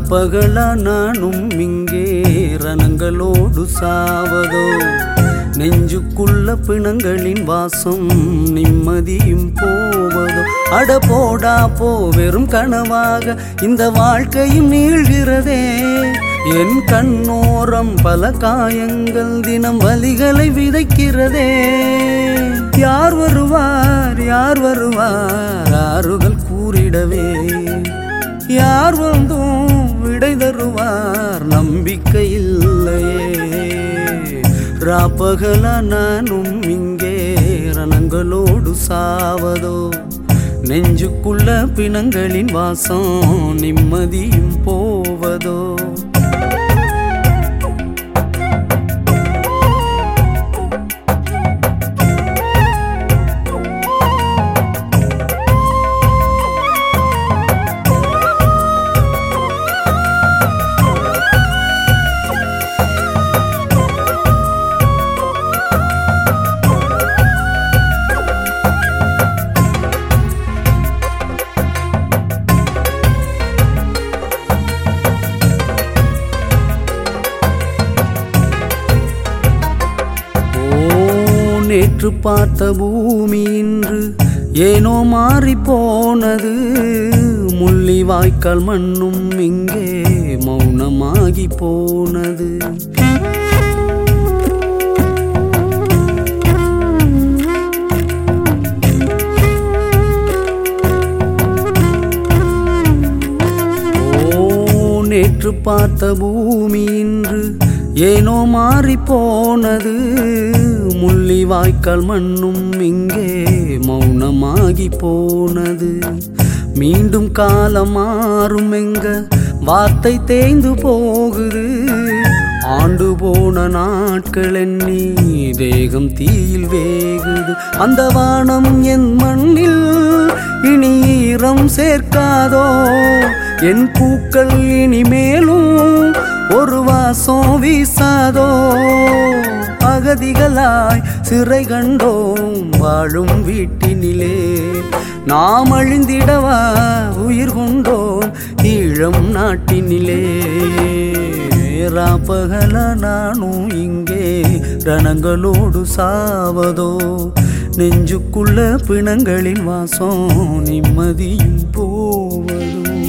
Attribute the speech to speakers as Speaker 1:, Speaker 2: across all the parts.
Speaker 1: ராப்பகலா நானும் இங்கே ரணங்களோடு சாவதோ நெஞ்சுக்குள்ள பிணங்களின் வாசம் நிம்மதியும் போவதோ அட போடா போ வெறும் கனவாக இந்த வாழ்க்கையும் நீள்கிறதே என் கண்ணோரம் பல காயங்கள் தினம் வலிகளை விதைக்கிறதே யார் வருவார் யார் வருவார் ஆறுகள் கூறிடவே யார் வந்தும் விடை தருவார் நம்பிக்கை இல்லையே ராப்பகலா நானும் இங்கே ரணங்களோடு சாவதோ நெஞ்சுக்குள்ள பிணங்களின் வாசம் நிம்மதியும் போவதோ ஓ நேற்று பார்த்த பூமி இன்று ஏனோ மாறி போனது முள்ளி வாய்க்கால் மண்ணும் இங்கே மௌனமாகி போனது ஓ நேற்று பார்த்த பூமி இன்று ஏனோ மாறி போனது முள்ளி வாய்க்கால் மண்ணும் இங்கே மௌனமாகி போனது மீண்டும் காலம் மாறும் எங்க வார்த்தை தேய்ந்து போகுது ஆண்டு போன நாட்கள் எண்ணி தேகம் தீயில் வேகுது அந்த வானம் என் மண்ணில் இனி ஈரம் சேர்க்காதோ என் பூக்கள் இனிமேலும் ஒரு வாசம் வீசாதோ அகதிகளாய் சிறை கண்டோம் வாழும் வீட்டினிலே நாம் அழிந்திடவா உயிர் கொண்டோம் ஈழம் நாட்டினிலே ராப்பகல நானும் இங்கே ரணங்களோடு சாவதோ நெஞ்சுக்குள்ள பிணங்களின் வாசம் நிம்மதியும் போவதோ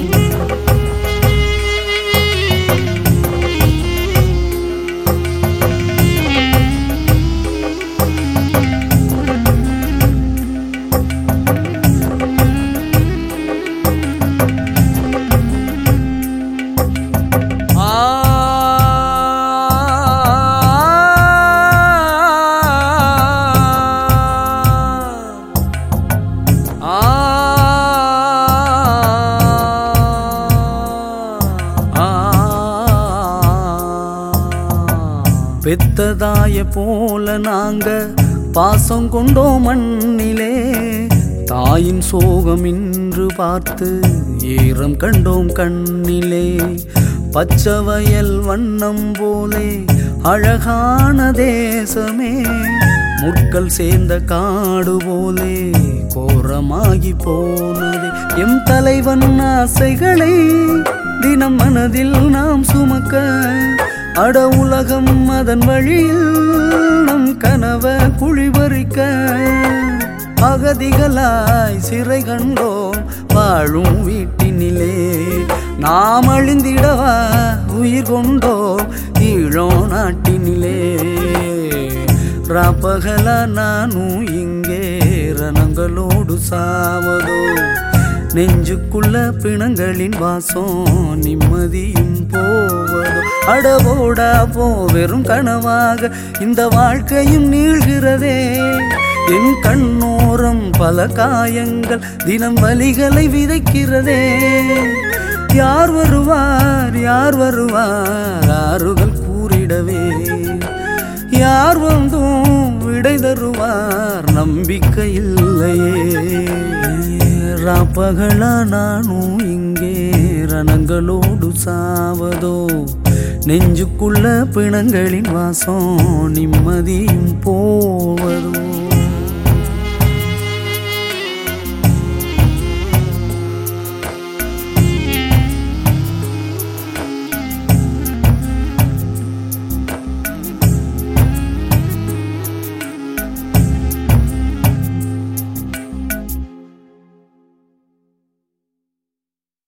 Speaker 1: பெத்ததாய போல நாங்க பாசம் கொண்டோம் மண்ணிலே தாயின் சோகம் இன்று பார்த்து ஈரம் கண்டோம் கண்ணிலே பச்சை வயல் வண்ணம் போலே அழகான தேசமே முட்கள் சேர்ந்த காடு போலே கோரமாகி போனது எம் தலைவன் ஆசைகளை தினம் மனதில் நாம் சுமக்க அட உலகம் அதன் வழியில் நம் கனவ குழிபறிக்க அகதிகளாய் சிறை கண்டோம் வாழும் வீட்டினிலே நாம் அழிந்திடவா உயிர் கொண்டோம் ஈழோ நாட்டினிலே ராப்பகலா நானும் இங்கே ரணங்களோடு சாவதோ நெஞ்சுக்குள்ள பிணங்களின் வாசம் நிம்மதியும் போவதோ அடவோடா போ வெறும் கனவாக இந்த வாழ்க்கையும் நீள்கிறதே என் கண்ணோரம் பல காயங்கள் தினம் வலிகளை விதைக்கிறதே யார் வருவார் யார் வருவார் ஆறுகள் கூறிடவே யார் வந்தும் விடை தருவார் நம்பிக்கை இல்லையே ராப்பகலா நானும் இங்கே ரணங்களோடு சாவதோ நெஞ்சுக்குள்ள பிணங்களின் வாசம் நிம்மதியும் போவதோ